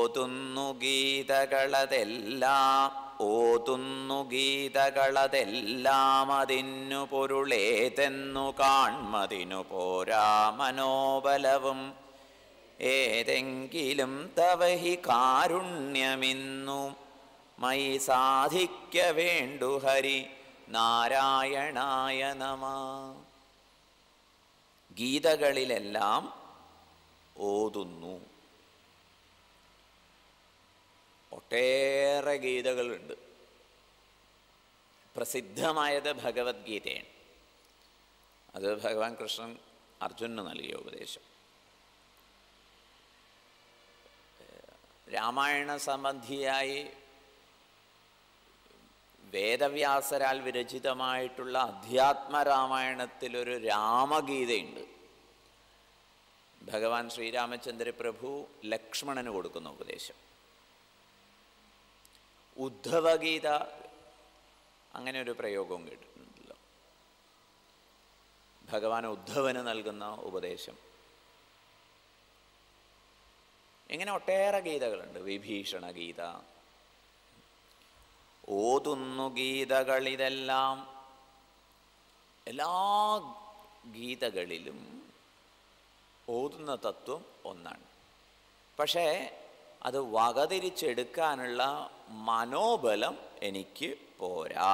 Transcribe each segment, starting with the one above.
ഓതുന്നു ഗീതകളതെല്ലാം ഓതുന്നു ഗീതകളതെല്ലാം അതിനു പൊരുളേതെന്നു കാൺമതിനു പോരാ മനോബലവും ഏതെങ്കിലും തവഹി കാരുണ്യമിന്നു മൈ സാധിക്ക വേണ്ടു ഹരി നാരായണായ നമ ഗീതകളിലെല്ലാം ഓതുന്നു ഒട്ടേറെ ഗീതകളുണ്ട് പ്രസിദ്ധമായത് ഭഗവത്ഗീതയാണ് അത് ഭഗവാൻ കൃഷ്ണൻ അർജുനന് നൽകിയ ഉപദേശം രാമായണ സംബന്ധിയായി വേദവ്യാസരാൽ വിരചിതമായിട്ടുള്ള അധ്യാത്മരാമായണത്തിലൊരു രാമഗീതയുണ്ട് ഭഗവാൻ ശ്രീരാമചന്ദ്ര പ്രഭു ലക്ഷ്മണന് കൊടുക്കുന്ന ഉപദേശം ഉദ്ധവഗീത അങ്ങനെ ഒരു പ്രയോഗവും കേട്ടിട്ടുണ്ടല്ലോ ഭഗവാൻ ഉദ്ധവന് നൽകുന്ന ഉപദേശം ഇങ്ങനെ ഒട്ടേറെ ഗീതകളുണ്ട് വിഭീഷണ ഗീത ഓതുന്നു ഗീതകളിതെല്ലാം എല്ലാ ഗീതകളിലും ഓതുന്ന തത്വം ഒന്നാണ് പക്ഷേ അത് വകതിരിച്ചെടുക്കാനുള്ള മനോബലം എനിക്ക് പോരാ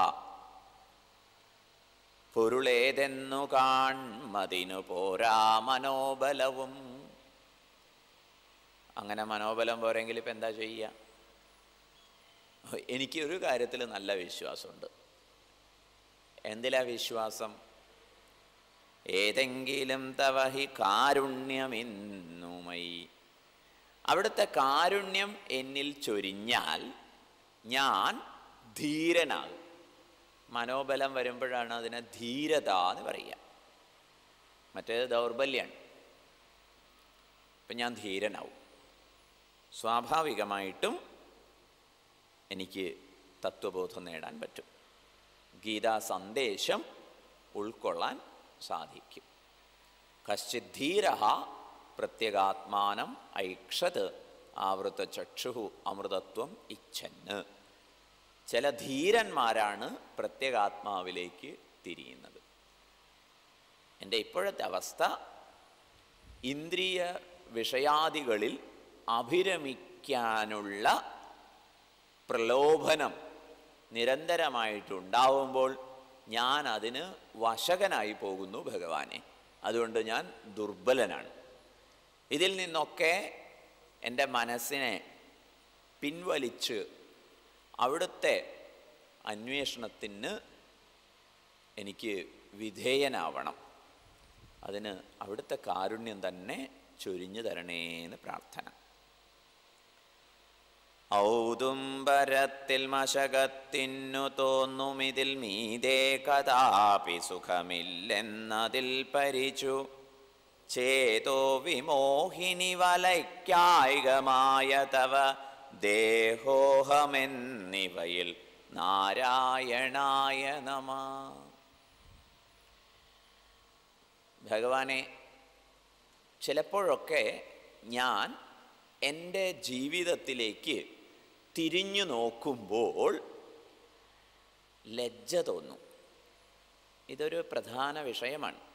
പൊരുളേതെന്നു കാൺമതിനു പോരാ മനോബലവും അങ്ങനെ മനോബലം പോരെങ്കിൽ ഇപ്പം എന്താ ചെയ്യുക എനിക്ക് ഒരു കാര്യത്തിൽ നല്ല വിശ്വാസമുണ്ട് എന്തിലാ വിശ്വാസം ഏതെങ്കിലും തവഹി കാരുണ്യമെന്നുമൈ അവിടുത്തെ കാരുണ്യം എന്നിൽ ചൊരിഞ്ഞാൽ ഞാൻ ധീരനാകും മനോബലം വരുമ്പോഴാണ് അതിനെ ധീരത എന്ന് പറയുക മറ്റേത് ദൗർബല്യമാണ് ഇപ്പം ഞാൻ ധീരനാവും സ്വാഭാവികമായിട്ടും എനിക്ക് തത്വബോധം നേടാൻ പറ്റും ഗീതാ സന്ദേശം ഉൾക്കൊള്ളാൻ സാധിക്കും കശ്ചിത് ധീര പ്രത്യേകാത്മാനം ഐക്ഷത് ആവൃത ചക്ഷു അമൃതത്വം ഇച്ഛന്ന് ചില ധീരന്മാരാണ് പ്രത്യേകാത്മാവിലേക്ക് തിരിയുന്നത് എൻ്റെ ഇപ്പോഴത്തെ അവസ്ഥ ഇന്ദ്രിയ വിഷയാദികളിൽ അഭിരമിക്കാനുള്ള പ്രലോഭനം നിരന്തരമായിട്ടുണ്ടാവുമ്പോൾ ഞാൻ അതിന് വശകനായി പോകുന്നു ഭഗവാനെ അതുകൊണ്ട് ഞാൻ ദുർബലനാണ് ഇതിൽ നിന്നൊക്കെ എൻ്റെ മനസ്സിനെ പിൻവലിച്ച് അവിടുത്തെ അന്വേഷണത്തിന് എനിക്ക് വിധേയനാവണം അതിന് അവിടുത്തെ കാരുണ്യം തന്നെ ചൊരിഞ്ഞു തരണേന്ന് പ്രാർത്ഥന ഔദുംബരത്തിൽ മശകത്തിനു തോന്നുമിതിൽ മീതേ കഥാപി സുഖമില്ലെന്നതിൽ പരിചു ചേതോ വിമോഹിനി വലയ്ക്കായികമായ തവ ദേഹോഹമെന്നിവയിൽ നാരായണായ നമ ഭഗവാനെ ചിലപ്പോഴൊക്കെ ഞാൻ എൻ്റെ ജീവിതത്തിലേക്ക് തിരിഞ്ഞു നോക്കുമ്പോൾ ലജ്ജ തോന്നും ഇതൊരു പ്രധാന വിഷയമാണ്